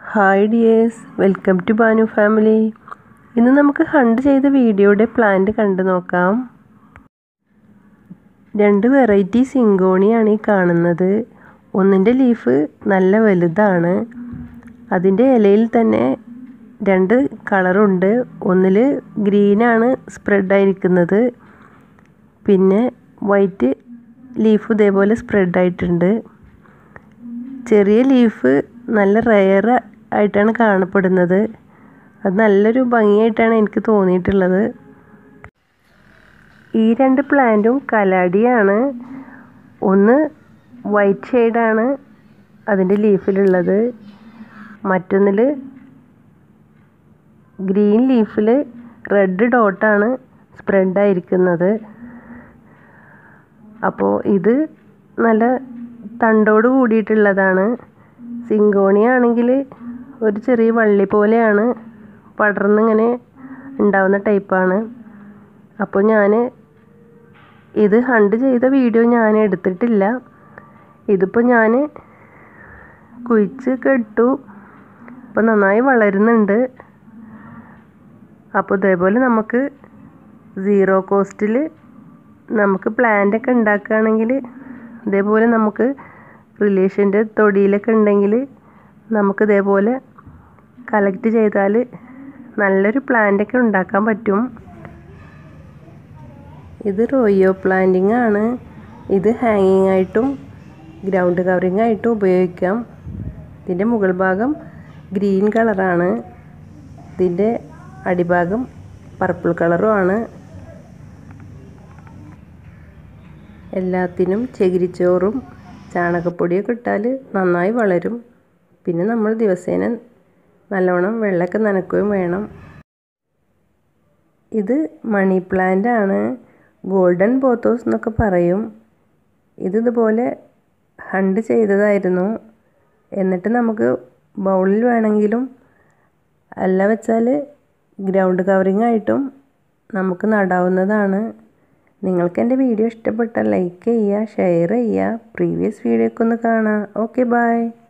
hi dears welcome to Banu family ഇന്ന് നമുക്ക് hunt ചെയ്ത വീഡിയോയുടെ പ്ലാന്റ് കണ്ടു നോക്കാം രണ്ട് വെറൈറ്റി സിങ്കോണിയാണ് ഈ കാണുന്നത് ഒന്നിൻ്റെ ലീഫ് നല്ല വലുതാണ് അതിൻ്റെ ഇലയിൽ തന്നെ രണ്ട് കളറുണ്ട് ഒന്നിൽ ഗ്രീനാണ് സ്പ്രെഡായിരിക്കുന്നത് പിന്നെ വൈറ്റ് ലീഫ് ഇതേപോലെ സ്പ്രെഡായിട്ടുണ്ട് ചെറിയ ലീഫ് നല്ല റെയർ ആയിട്ടാണ് കാണപ്പെടുന്നത് അത് നല്ലൊരു ഭംഗിയായിട്ടാണ് എനിക്ക് തോന്നിയിട്ടുള്ളത് ഈ രണ്ട് പ്ലാന്റും കലാടിയാണ് ഒന്ന് വൈറ്റ് ഷെയ്ഡാണ് അതിൻ്റെ ലീഫിലുള്ളത് മറ്റൊന്നിൽ ഗ്രീൻ ലീഫിൽ റെഡ് ഡോട്ടാണ് സ്പ്രെഡായിരിക്കുന്നത് അപ്പോൾ ഇത് നല്ല തണ്ടോട് കൂടിയിട്ടുള്ളതാണ് സിങ്കോണി ആണെങ്കിൽ ഒരു ചെറിയ വള്ളി പോലെയാണ് പടർന്നിങ്ങനെ ഉണ്ടാവുന്ന ടൈപ്പാണ് അപ്പോൾ ഞാൻ ഇത് ഹണ്ട് ചെയ്ത വീഡിയോ ഞാൻ എടുത്തിട്ടില്ല ഇതിപ്പോൾ ഞാൻ കുഴിച്ച് കെട്ടു അപ്പോൾ നന്നായി വളരുന്നുണ്ട് അപ്പോൾ ഇതേപോലെ നമുക്ക് സീറോ കോസ്റ്റിൽ നമുക്ക് പ്ലാന്റൊക്കെ ഉണ്ടാക്കുകയാണെങ്കിൽ ഇതേപോലെ നമുക്ക് റിലേഷൻ്റെ തൊടിയിലൊക്കെ ഉണ്ടെങ്കിൽ നമുക്ക് ഇതേപോലെ കളക്ട് ചെയ്താൽ നല്ലൊരു പ്ലാന്റൊക്കെ ഉണ്ടാക്കാൻ പറ്റും ഇത് റോയോ പ്ലാന്റിംഗ് ആണ് ഇത് ഹാങ്ങിങ് ആയിട്ടും ഗ്രൗണ്ട് കവറിങ് ആയിട്ടും ഉപയോഗിക്കാം ഇതിൻ്റെ മുകൾ ഭാഗം ഗ്രീൻ കളറാണ് ഇതിൻ്റെ അടിഭാഗം പർപ്പിൾ കളറുമാണ് എല്ലാത്തിനും ചകിരിച്ചോറും ചാണകപ്പൊടിയൊക്കെ ഇട്ടാൽ നന്നായി വളരും പിന്നെ നമ്മൾ ദിവസേന നല്ലോണം വെള്ളമൊക്കെ നനക്കുകയും വേണം ഇത് മണി പ്ലാന്റ് ആണ് ഗോൾഡൻ പോത്തോസ് എന്നൊക്കെ പറയും ഇത് ഇതുപോലെ ഹണ്ട് ചെയ്തതായിരുന്നു എന്നിട്ട് നമുക്ക് ബൗളിൽ വേണമെങ്കിലും അല്ല വെച്ചാൽ ഗ്രൗണ്ട് കവറിങ് ആയിട്ടും നമുക്ക് നടാവുന്നതാണ് നിങ്ങൾക്ക് എൻ്റെ വീഡിയോ ഇഷ്ടപ്പെട്ടാൽ ലൈക്ക് ചെയ്യുക ഷെയർ ചെയ്യുക പ്രീവിയസ് വീഡിയോ ഒക്കെ ഒന്ന് കാണാം ഓക്കെ ബൈ